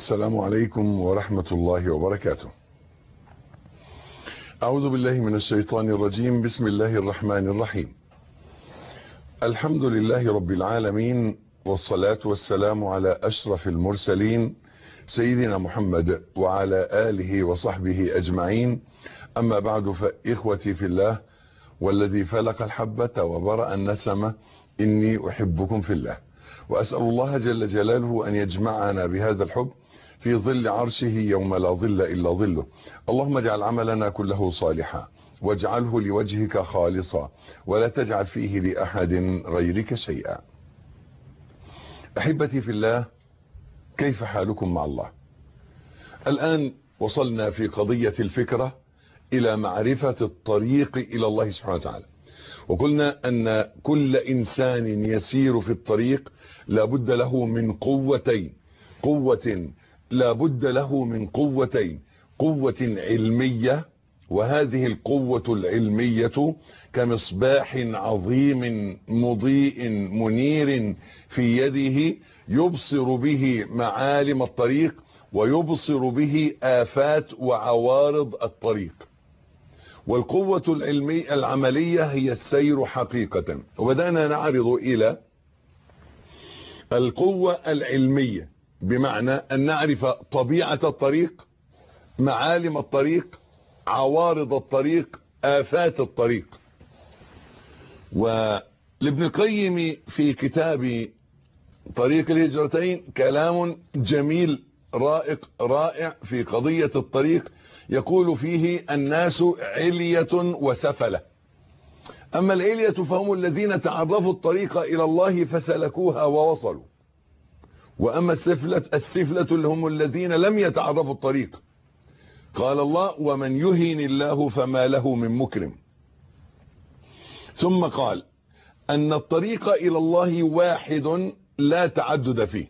السلام عليكم ورحمة الله وبركاته أعوذ بالله من الشيطان الرجيم بسم الله الرحمن الرحيم الحمد لله رب العالمين والصلاة والسلام على أشرف المرسلين سيدنا محمد وعلى آله وصحبه أجمعين أما بعد فإخوتي في الله والذي فلق الحبة وبرأ النسمة إني أحبكم في الله وأسأل الله جل جلاله أن يجمعنا بهذا الحب في ظل عرشه يوم لا ظل إلا ظله اللهم اجعل عملنا كله صالحا واجعله لوجهك خالصا ولا تجعل فيه لأحد غيرك شيئا أحبتي في الله كيف حالكم مع الله الآن وصلنا في قضية الفكرة إلى معرفة الطريق إلى الله سبحانه وتعالى وقلنا أن كل إنسان يسير في الطريق لابد له من قوتين قوة لابد له من قوتين قوة علمية وهذه القوة العلمية كمصباح عظيم مضيء منير في يده يبصر به معالم الطريق ويبصر به آفات وعوارض الطريق والقوة العلمية العملية هي السير حقيقة وبدأنا نعرض إلى القوة العلمية بمعنى أن نعرف طبيعة الطريق معالم الطريق عوارض الطريق آفات الطريق ولابن القيم في كتاب طريق الهجرتين كلام جميل رائق رائع في قضية الطريق يقول فيه الناس علية وسفلة أما العلية فهم الذين تعرفوا الطريق إلى الله فسلكوها ووصلوا وأما السفلة السفلة اللي هم الذين لم يتعرفوا الطريق قال الله ومن يهين الله فما له من مكرم ثم قال أن الطريق إلى الله واحد لا تعدد فيه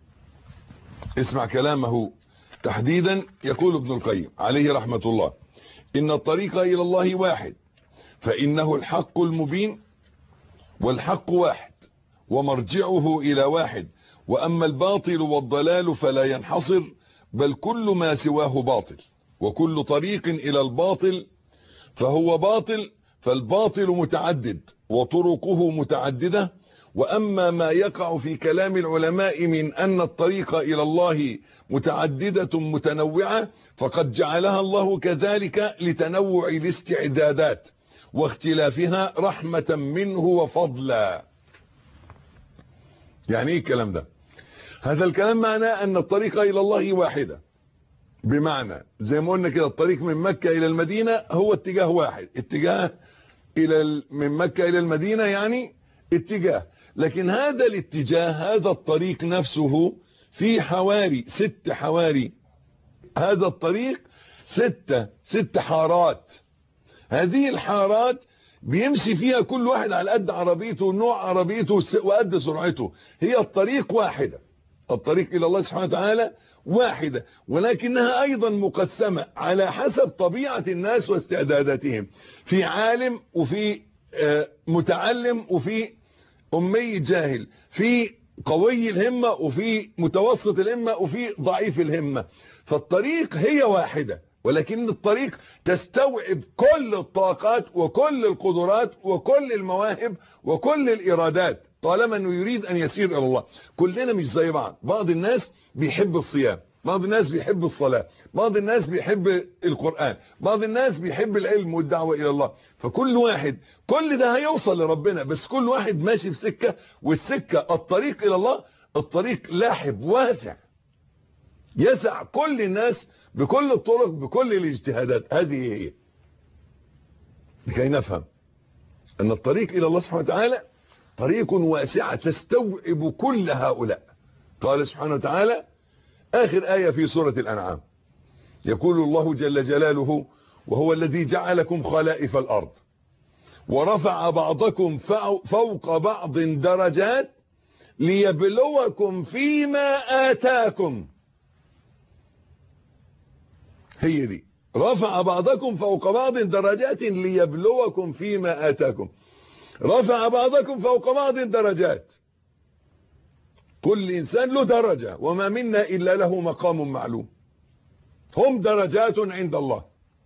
اسمع كلامه تحديدا يقول ابن القيم عليه رحمة الله إن الطريق إلى الله واحد فإنه الحق المبين والحق واحد ومرجعه إلى واحد وأما الباطل والضلال فلا ينحصر بل كل ما سواه باطل وكل طريق إلى الباطل فهو باطل فالباطل متعدد وطرقه متعددة وأما ما يقع في كلام العلماء من أن الطريق إلى الله متعددة متنوعة فقد جعلها الله كذلك لتنوع الاستعدادات واختلافها رحمة منه وفضلا يعني ايه الكلام ده هذا الكلام معناه ان الطريق الى الله واحدة بمعنى زي ما قلنا كده الطريق من مكة الى المدينة هو اتجاه واحد اتجاه الى من مكة الى المدينة يعني اتجاه لكن هذا الاتجاه هذا الطريق نفسه في حواري ست حواري هذا الطريق ستة ست حارات هذه الحارات بيمشي فيها كل واحد على قد عربيته نوع عربيته وقد سرعته هي الطريق واحدة الطريق إلى الله سبحانه وتعالى واحدة ولكنها أيضا مقسمة على حسب طبيعة الناس واستعداداتهم في عالم وفي متعلم وفي أمي جاهل في قوي الهمة وفي متوسط الهمة وفي ضعيف الهمة فالطريق هي واحدة ولكن الطريق تستوعب كل الطاقات وكل القدرات وكل المواهب وكل الإرادات طالما أنه يريد أن يسير إلى الله كلنا مش زي بعض بعض الناس بيحب الصيام بعض الناس بيحب الصلاة بعض الناس بيحب القرآن بعض الناس بيحب العلم والدعوة إلى الله فكل واحد كل ده هيوصل لربنا بس كل واحد ماشي في سكة والسكة الطريق إلى الله الطريق لاحب واسع يسع كل الناس بكل الطرق بكل الاجتهادات هذه هي لكي نفهم أن الطريق إلى الله سبحانه وتعالى طريق واسعة تستوعب كل هؤلاء قال سبحانه وتعالى آخر آية في سورة الأنعام يقول الله جل جلاله وهو الذي جعلكم خلائف الأرض ورفع بعضكم فوق بعض درجات ليبلوكم فيما آتاكم هي دي رفع بعضكم فوق بعض درجات ليبلوكم فيما آتاكم رفع بعضكم فوق بعض درجات كل انسان له درجة وما منا الا له مقام معلوم هم درجات عند الله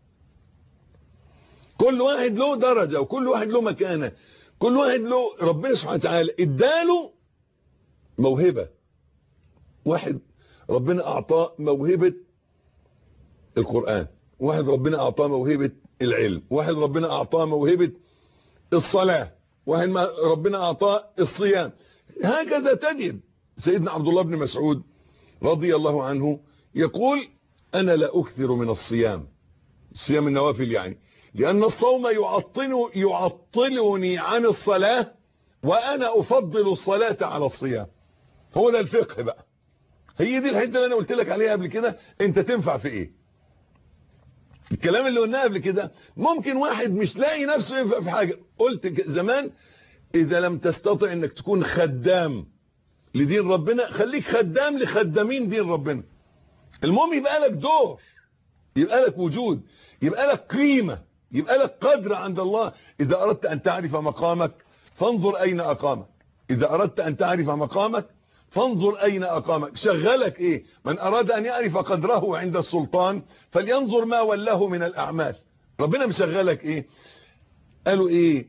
كل واحد له درجة وكل واحد له مكانة كل واحد له ربنا سبحانه وتعالى اداله موهبة واحد ربنا اعطاه موهبة القرآن واحد ربنا اعطاه موهبة العلم واحد ربنا اعطاه موهبة الصلاة واحد ما ربنا اعطاه الصيام هكذا تجد سيدنا عبد الله بن مسعود رضي الله عنه يقول انا لا اكثر من الصيام صيام النوافل يعني لان الصوم يعطل يعطلني عن الصلاة وانا افضل الصلاة على الصيام هو ده الفقه بقى هي دي الحته اللي انا قلت لك عليها قبل كده انت تنفع في ايه الكلام اللي قلناه قبل كده ممكن واحد مش لاقي نفسه ينفع في حاجة قلت زمان اذا لم تستطع انك تكون خدام لدين ربنا خليك خدام لخدامين دين ربنا المهم يبقى لك دور يبقى لك وجود يبقى لك قيمة يبقى لك قدر عند الله اذا اردت ان تعرف مقامك فانظر اين اقامك اذا اردت ان تعرف مقامك فانظر اين اقامك شغلك ايه من اراد ان يعرف قدره عند السلطان فلينظر ما ولاه من الاعمال ربنا مشغلك ايه قالوا ايه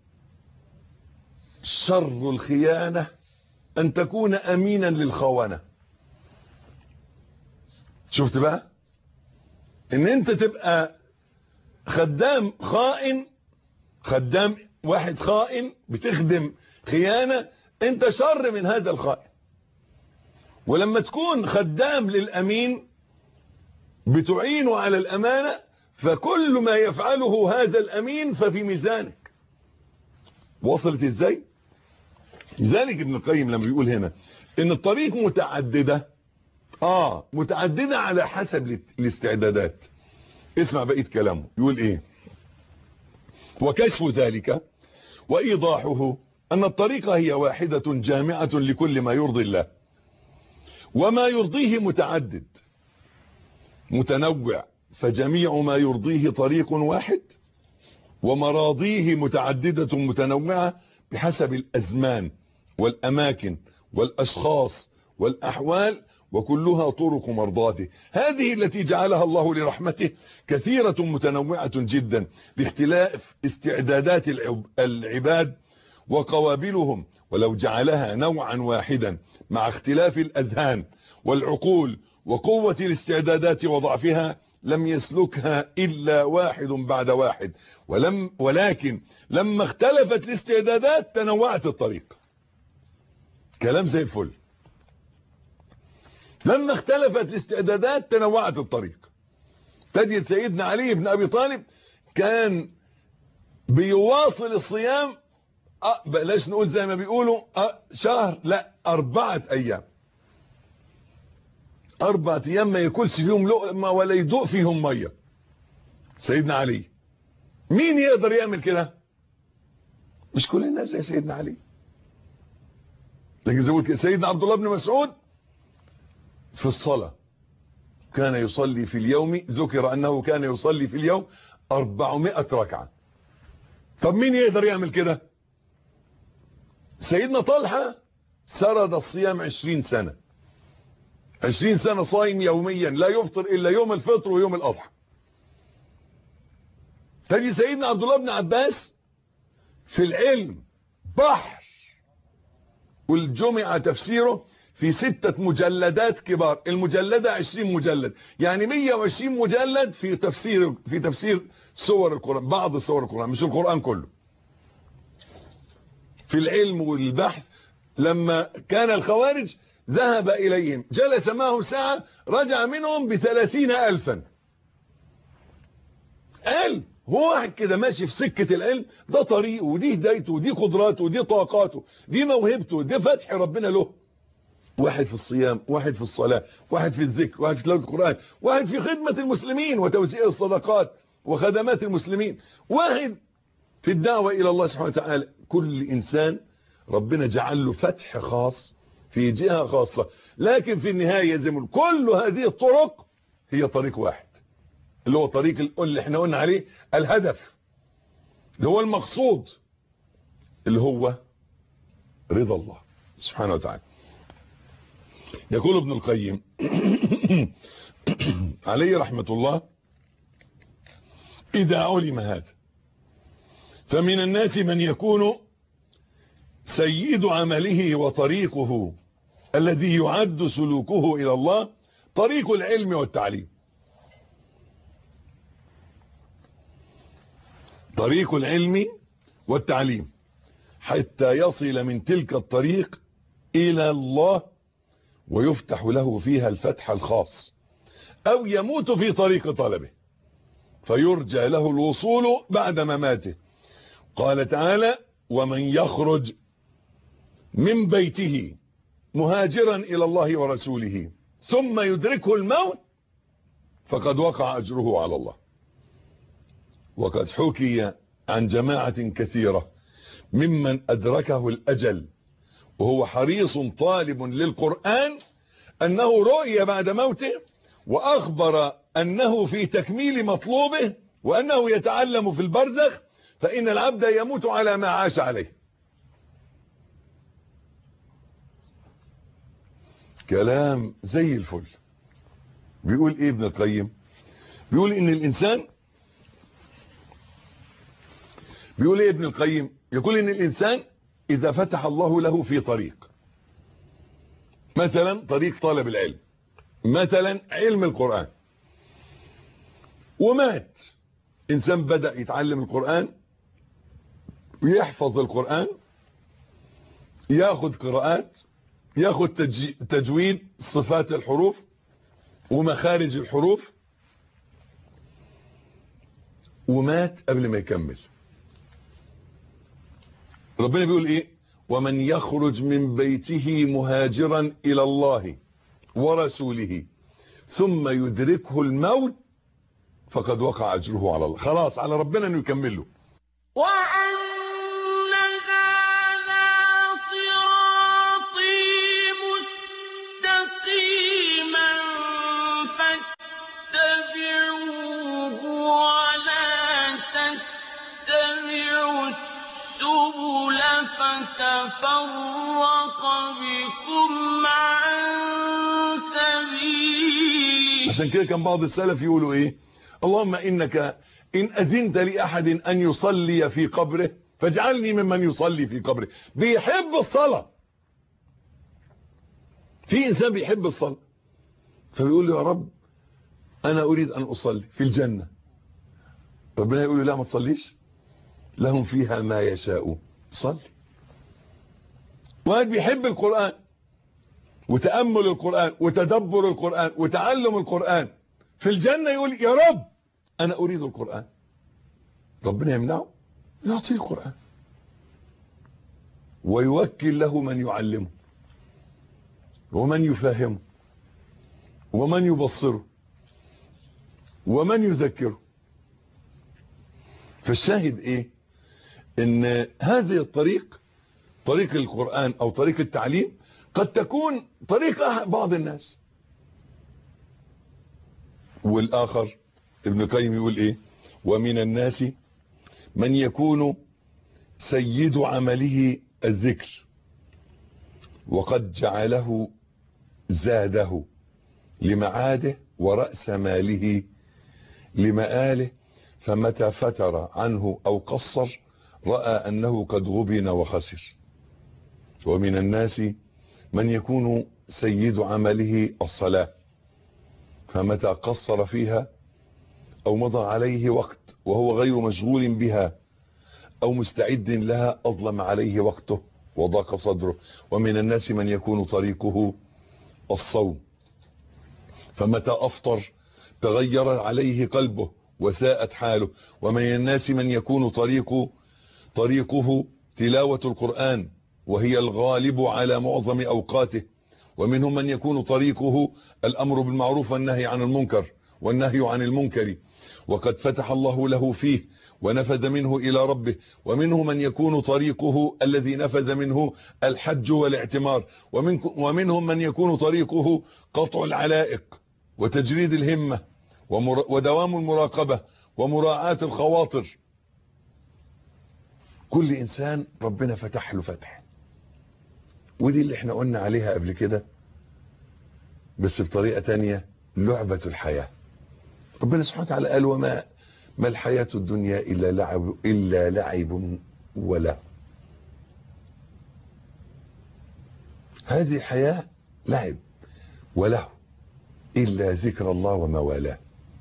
شر الخيانة ان تكون امينا للخونة شفت بقى ان انت تبقى خدام خائن خدام واحد خائن بتخدم خيانة انت شر من هذا الخائن ولما تكون خدام للأمين بتعينه على الأمانة فكل ما يفعله هذا الأمين ففي ميزانك وصلت ازاي لذلك ابن القيم لما بيقول هنا ان الطريق متعددة اه متعددة على حسب الاستعدادات اسمع بقية كلامه يقول ايه وكشف ذلك وايضاحه ان الطريقة هي واحدة جامعة لكل ما يرضي الله وما يرضيه متعدد متنوع فجميع ما يرضيه طريق واحد ومراضيه متعددة متنوعة بحسب الأزمان والأماكن والأشخاص والأحوال وكلها طرق مرضاته هذه التي جعلها الله لرحمته كثيرة متنوعة جدا باختلاف استعدادات العباد وقوابلهم ولو جعلها نوعا واحدا مع اختلاف الأذهان والعقول وقوة الاستعدادات وضعفها لم يسلكها إلا واحد بعد واحد ولم ولكن لما اختلفت الاستعدادات تنوعت الطريق كلام زي الفل لما اختلفت الاستعدادات تنوعت الطريق تجد سيدنا علي بن أبي طالب كان بيواصل الصيام أه بلاش نقول زي ما بيقولوا أه شهر لا أربعة أيام أربعة أيام ما ياكلش فيهم لقمة ولا يدوق فيهم مية سيدنا علي مين يقدر يعمل كده مش كل الناس زي سيدنا علي لكن زي ما سيدنا عبد الله بن مسعود في الصلاة كان يصلي في اليوم ذكر أنه كان يصلي في اليوم 400 ركعة طب مين يقدر يعمل كده سيدنا طلحة سرد الصيام 20 سنة 20 سنة صايم يوميا لا يفطر إلا يوم الفطر ويوم الأضحى تجي سيدنا عبد الله بن عباس في العلم بحر والجمع تفسيره في ستة مجلدات كبار المجلدة 20 مجلد يعني 120 مجلد في تفسير في تفسير سور القرآن بعض سور القرآن مش القرآن كله في العلم والبحث لما كان الخوارج ذهب إليهم جلس معهم ساعة رجع منهم بثلاثين ألفا قال هو واحد كده ماشي في سكة العلم ده طريقه ودي هدايته ودي قدراته ودي طاقاته دي موهبته دي فتح ربنا له واحد في الصيام واحد في الصلاة واحد في الذكر واحد في تلاوة القرآن واحد في خدمة المسلمين وتوزيع الصدقات وخدمات المسلمين واحد في الدعوة إلى الله سبحانه وتعالى كل إنسان ربنا جعل له فتح خاص في جهة خاصة لكن في النهاية زي ما كل هذه الطرق هي طريق واحد اللي هو طريق اللي احنا قلنا عليه الهدف اللي هو المقصود اللي هو رضا الله سبحانه وتعالى يقول ابن القيم عليه رحمة الله إذا علم هذا فمن الناس من يكون سيد عمله وطريقه الذي يعد سلوكه إلى الله طريق العلم والتعليم طريق العلم والتعليم حتى يصل من تلك الطريق إلى الله ويفتح له فيها الفتح الخاص أو يموت في طريق طلبه فيرجى له الوصول بعد مماته قال تعالى ومن يخرج من بيته مهاجرا إلى الله ورسوله ثم يدركه الموت فقد وقع أجره على الله وقد حكي عن جماعة كثيرة ممن أدركه الأجل وهو حريص طالب للقرآن أنه رؤي بعد موته وأخبر أنه في تكميل مطلوبه وأنه يتعلم في البرزخ فإن العبد يموت على ما عاش عليه كلام زي الفل بيقول ايه ابن القيم بيقول ان الانسان بيقول ايه ابن القيم يقول ان الانسان اذا فتح الله له في طريق مثلا طريق طلب العلم مثلا علم القرآن ومات انسان بدأ يتعلم القرآن ويحفظ القرآن ياخد قراءات ياخد تجويد صفات الحروف ومخارج الحروف ومات قبل ما يكمل ربنا بيقول ايه ومن يخرج من بيته مهاجرا الى الله ورسوله ثم يدركه الموت فقد وقع اجره على الله خلاص على ربنا انه يكمل له وأن هذا صراطي مستقيما فاتبعوه ولا تتبعوا السبل فتفرق بكم عن سبيله عشان كده كان بعض السلف يقولوا ايه اللهم انك ان اذنت لاحد ان يصلي في قبره فاجعلني ممن يصلي في قبره بيحب الصلاة في انسان بيحب الصلاة فبيقول له يا رب انا اريد ان اصلي في الجنة ربنا يقول له لا ما تصليش لهم فيها ما يشاء صلي واحد بيحب القرآن وتأمل القرآن وتدبر القرآن وتعلم القرآن في الجنة يقول يا رب أنا أريد القرآن ربنا يمنعه يعطيه القرآن ويوكل له من يعلمه ومن يفهمه ومن يبصره ومن يذكره فالشاهد ايه ان هذه الطريق طريق القرآن او طريق التعليم قد تكون طريق بعض الناس والاخر ابن القيم يقول ايه ومن الناس من يكون سيد عمله الذكر وقد جعله زاده لمعاده ورأس ماله لمآله فمتى فتر عنه أو قصر رأى أنه قد غبن وخسر ومن الناس من يكون سيد عمله الصلاة فمتى قصر فيها أو مضى عليه وقت وهو غير مشغول بها أو مستعد لها أظلم عليه وقته وضاق صدره ومن الناس من يكون طريقه الصوم فمتى أفطر تغير عليه قلبه وساءت حاله ومن الناس من يكون طريقه طريقه تلاوة القرآن وهي الغالب على معظم أوقاته ومنهم من يكون طريقه الأمر بالمعروف والنهي عن المنكر والنهي عن المنكر وقد فتح الله له فيه ونفذ منه إلى ربه ومنه من يكون طريقه الذي نفذ منه الحج والاعتمار ومن ومنهم من يكون طريقه قطع العلائق وتجريد الهمة ودوام المراقبة ومراعاة الخواطر كل إنسان ربنا فتح له فتح ودي اللي احنا قلنا عليها قبل كده بس بطريقة تانية لعبة الحياة ربنا سبحانه وتعالى قال وما ما الحياة الدنيا إلا لعب إلا لعب ولا هذه الحياة لعب وله إلا ذكر الله وما والاه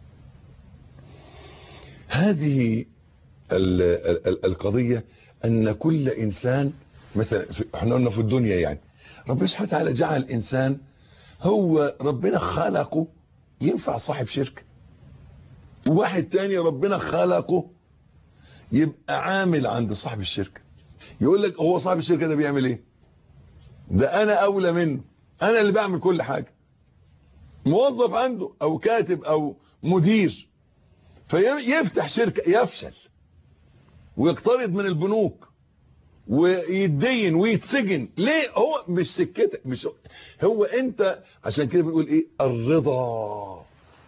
هذه ال ال القضية أن كل إنسان مثلا احنا قلنا في الدنيا يعني ربنا سبحانه وتعالى جعل الإنسان هو ربنا خلقه ينفع صاحب شركة وواحد تاني ربنا خلقه يبقى عامل عند صاحب الشركة يقول لك هو صاحب الشركة ده بيعمل ايه ده انا اولى منه انا اللي بعمل كل حاجة موظف عنده او كاتب او مدير فيفتح شركة يفشل ويقترض من البنوك ويتدين ويتسجن ليه هو مش سكتك مش هو انت عشان كده بنقول ايه الرضا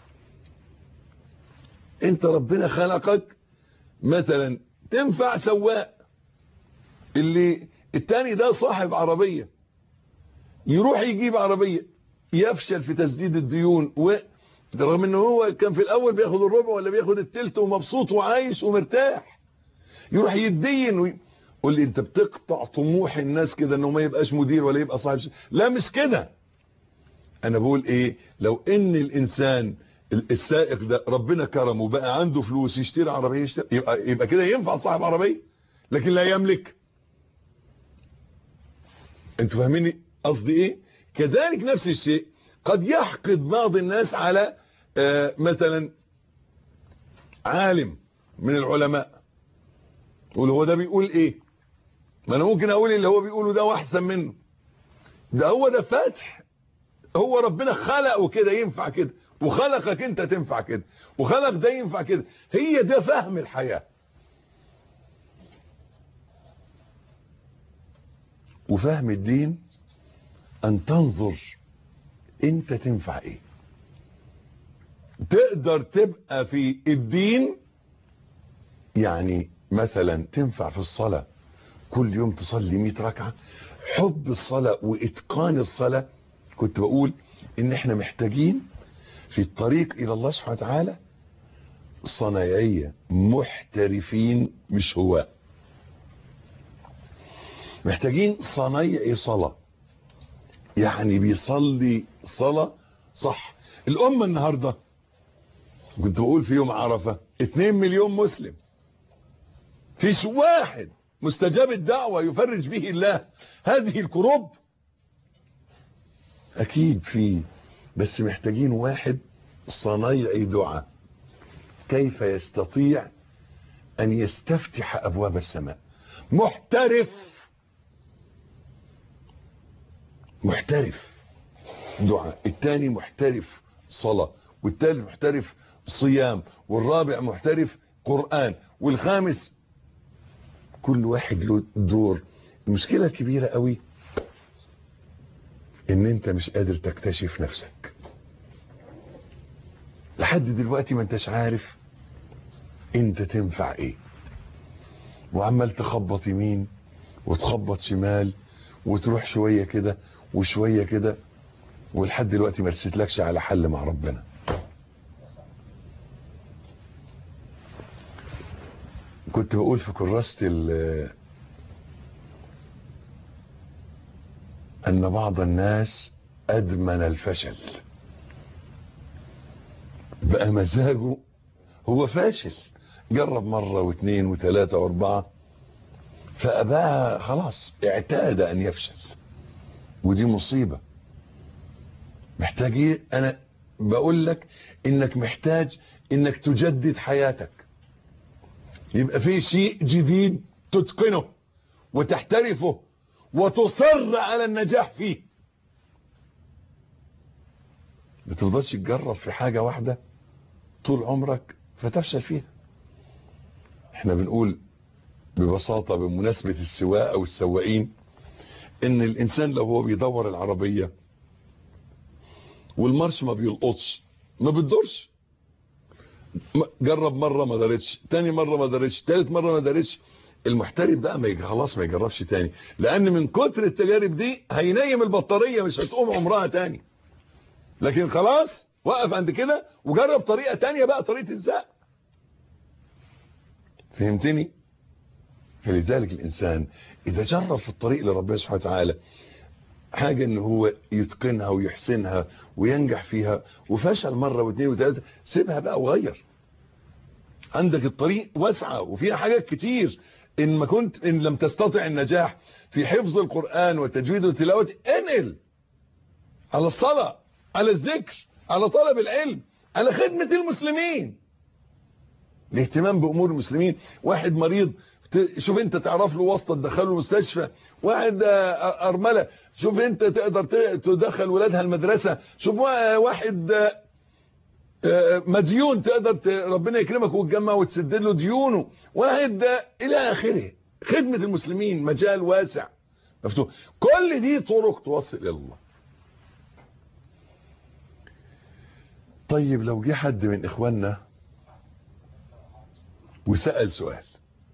انت ربنا خلقك مثلا تنفع سواق اللي التاني ده صاحب عربية يروح يجيب عربية يفشل في تسديد الديون و رغم ان هو كان في الاول بياخد الربع ولا بياخد التلت ومبسوط وعايش ومرتاح يروح يتدين وي... قول لي انت بتقطع طموح الناس كده انه ما يبقاش مدير ولا يبقى صاحب شيء لا مش كده انا بقول ايه لو ان الانسان السائق ده ربنا كرمه وبقى عنده فلوس يشتري عربيه يشتري يبقى, يبقى كده ينفع صاحب عربيه لكن لا يملك انتوا فاهميني قصدي ايه كذلك نفس الشيء قد يحقد بعض الناس على آه مثلا عالم من العلماء يقول هو ده بيقول ايه ما انا ممكن اقول اللي هو بيقوله ده واحسن منه ده هو ده فاتح هو ربنا خلقه كده ينفع كده وخلقك انت تنفع كده وخلق ده ينفع كده هي ده فهم الحياة وفهم الدين ان تنظر انت تنفع ايه تقدر تبقى في الدين يعني مثلا تنفع في الصلاة كل يوم تصلي 100 ركعة حب الصلاة واتقان الصلاة كنت بقول ان احنا محتاجين في الطريق الى الله سبحانه وتعالى صنايعية محترفين مش هواة محتاجين صنايعي صلاة يعني بيصلي صلاة صح الامة النهاردة كنت بقول في يوم عرفة 2 مليون مسلم فيش واحد مستجاب الدعوة يفرج به الله هذه الكروب اكيد في بس محتاجين واحد صنايعي دعاء كيف يستطيع ان يستفتح ابواب السماء محترف محترف دعاء الثاني محترف صلاة والثالث محترف صيام والرابع محترف قرآن والخامس كل واحد له دور المشكلة الكبيرة قوي ان انت مش قادر تكتشف نفسك لحد دلوقتي ما انتش عارف انت تنفع ايه وعمال تخبط يمين وتخبط شمال وتروح شوية كده وشوية كده ولحد دلوقتي ما رسيتلكش على حل مع ربنا كنت بقول في كراسة ان بعض الناس ادمن الفشل بقى مزاجه هو فاشل جرب مرة واثنين وثلاثة واربعة فاباها خلاص اعتاد ان يفشل ودي مصيبة محتاج ايه انا بقول لك انك محتاج انك تجدد حياتك يبقى في شيء جديد تتقنه وتحترفه وتصر على النجاح فيه ما تفضلش تجرب في حاجة واحدة طول عمرك فتفشل فيها احنا بنقول ببساطة بمناسبة السواق او السواقين ان الانسان لو هو بيدور العربية والمارش ما بيلقطش ما بتدورش جرب مرة ما دارتش تاني مرة ما دارتش تالت مرة ما دارتش المحترف بقى ما خلاص ما يجربش تاني لان من كتر التجارب دي هينيم البطارية مش هتقوم عمرها تاني لكن خلاص وقف عند كده وجرب طريقة تانية بقى طريقة الزق فهمتني فلذلك الإنسان إذا جرب في الطريق لربنا سبحانه وتعالى حاجة ان هو يتقنها ويحسنها وينجح فيها وفشل مرة واثنين وثلاثة سيبها بقى وغير عندك الطريق واسعة وفيها حاجات كتير ان ما كنت ان لم تستطع النجاح في حفظ القرآن والتجويد والتلاوة انقل على الصلاة على الذكر على طلب العلم على خدمة المسلمين الاهتمام بامور المسلمين واحد مريض شوف انت تعرف له واسطه تدخله المستشفى واحد ارمله شوف انت تقدر تدخل ولادها المدرسه شوف واحد مديون تقدر ربنا يكرمك وتجمع وتسدد له ديونه واحد الى اخره خدمه المسلمين مجال واسع مفتوح كل دي طرق توصل الى الله طيب لو جه حد من اخواننا وسأل سؤال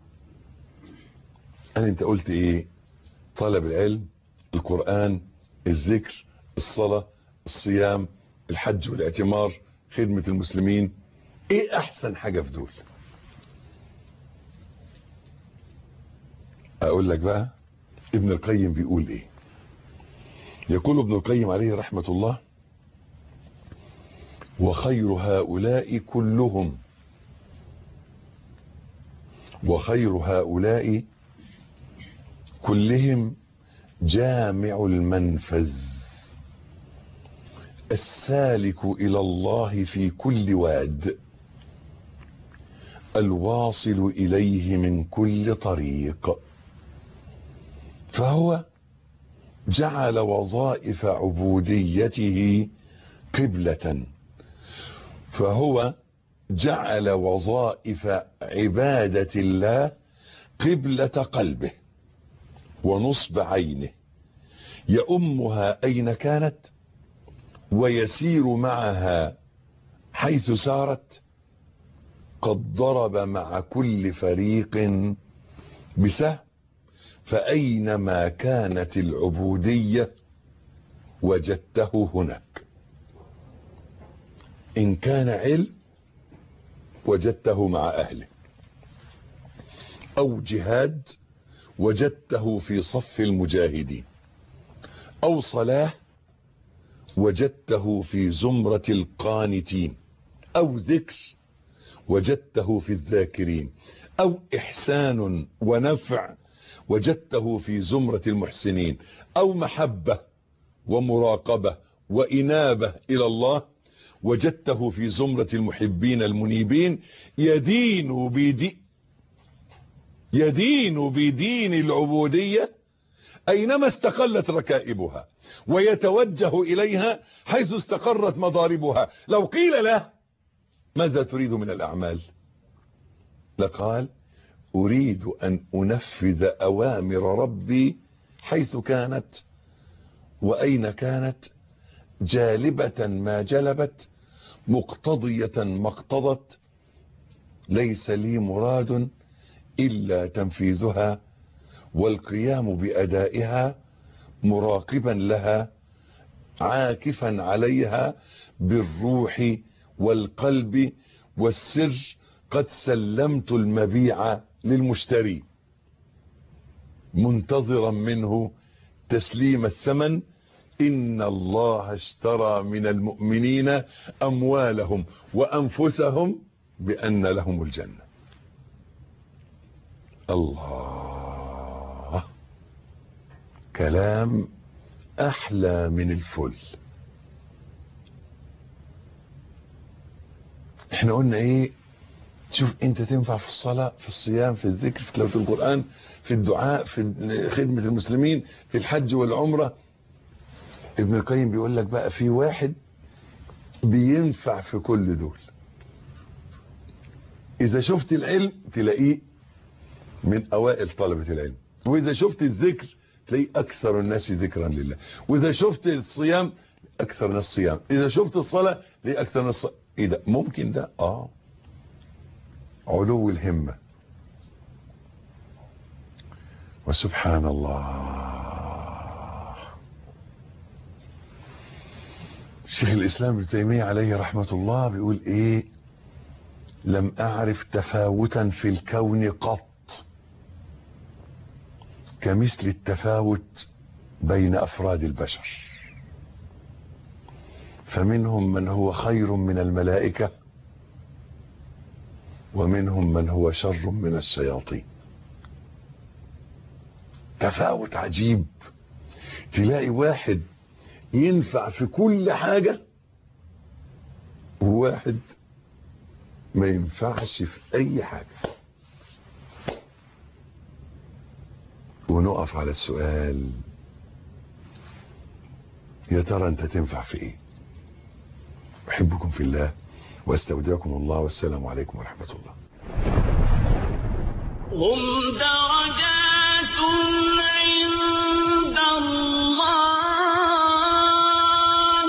قال انت قلت ايه طلب العلم القرآن الذكر الصلاة الصيام الحج والاعتمار خدمة المسلمين ايه احسن حاجة في دول اقول لك بقى ابن القيم بيقول ايه يقول ابن القيم عليه رحمة الله وخير هؤلاء كلهم وخير هؤلاء كلهم جامع المنفذ السالك إلى الله في كل واد الواصل إليه من كل طريق فهو جعل وظائف عبوديته قبلة فهو جعل وظائف عبادة الله قبلة قلبه ونصب عينه يأمها أين كانت ويسير معها حيث سارت قد ضرب مع كل فريق بسهم فأينما كانت العبودية وجدته هناك إن كان علم وجدته مع أهله أو جهاد وجدته في صف المجاهدين أو صلاة وجدته في زمرة القانتين أو ذكر وجدته في الذاكرين أو إحسان ونفع وجدته في زمرة المحسنين أو محبة ومراقبة وإنابة إلى الله وجدته في زمرة المحبين المنيبين يدين بدين يدين بدين العبودية أينما استقلت ركائبها ويتوجه إليها حيث استقرت مضاربها لو قيل له ماذا تريد من الأعمال لقال أريد أن أنفذ أوامر ربي حيث كانت وأين كانت جالبة ما جلبت مقتضية ما اقتضت ليس لي مراد إلا تنفيذها والقيام بأدائها مراقبا لها عاكفا عليها بالروح والقلب والسر قد سلمت المبيع للمشتري منتظرا منه تسليم الثمن إن الله اشترى من المؤمنين أموالهم وأنفسهم بأن لهم الجنة الله كلام أحلى من الفل احنا قلنا ايه شوف انت تنفع في الصلاة في الصيام في الذكر في تلاوة القرآن في الدعاء في خدمة المسلمين في الحج والعمرة ابن القيم بيقول لك بقى في واحد بينفع في كل دول اذا شفت العلم تلاقيه من اوائل طلبة العلم واذا شفت الذكر تلاقيه اكثر الناس ذكرا لله واذا شفت الصيام اكثر الناس صيام اذا شفت الصلاة تلاقيه اكثر الناس ايه ده ممكن ده اه علو الهمة وسبحان الله شيخ الإسلام ابن تيمية عليه رحمة الله بيقول إيه لم أعرف تفاوتا في الكون قط كمثل التفاوت بين أفراد البشر فمنهم من هو خير من الملائكة ومنهم من هو شر من الشياطين تفاوت عجيب تلاقي واحد ينفع في كل حاجة وواحد ما ينفعش في اي حاجة ونقف على السؤال يا ترى انت تنفع في ايه احبكم في الله واستودعكم الله والسلام عليكم ورحمة الله هم درجات عند الله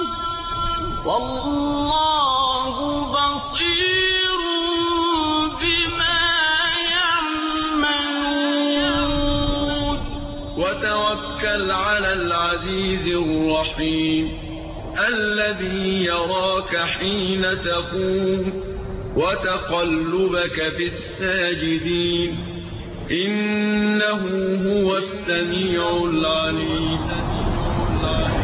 والله بصير بما يعملون وتوكل على العزيز الرحيم الذي يراك حين تقوم وتقلبك في الساجدين إنه هو السميع العليم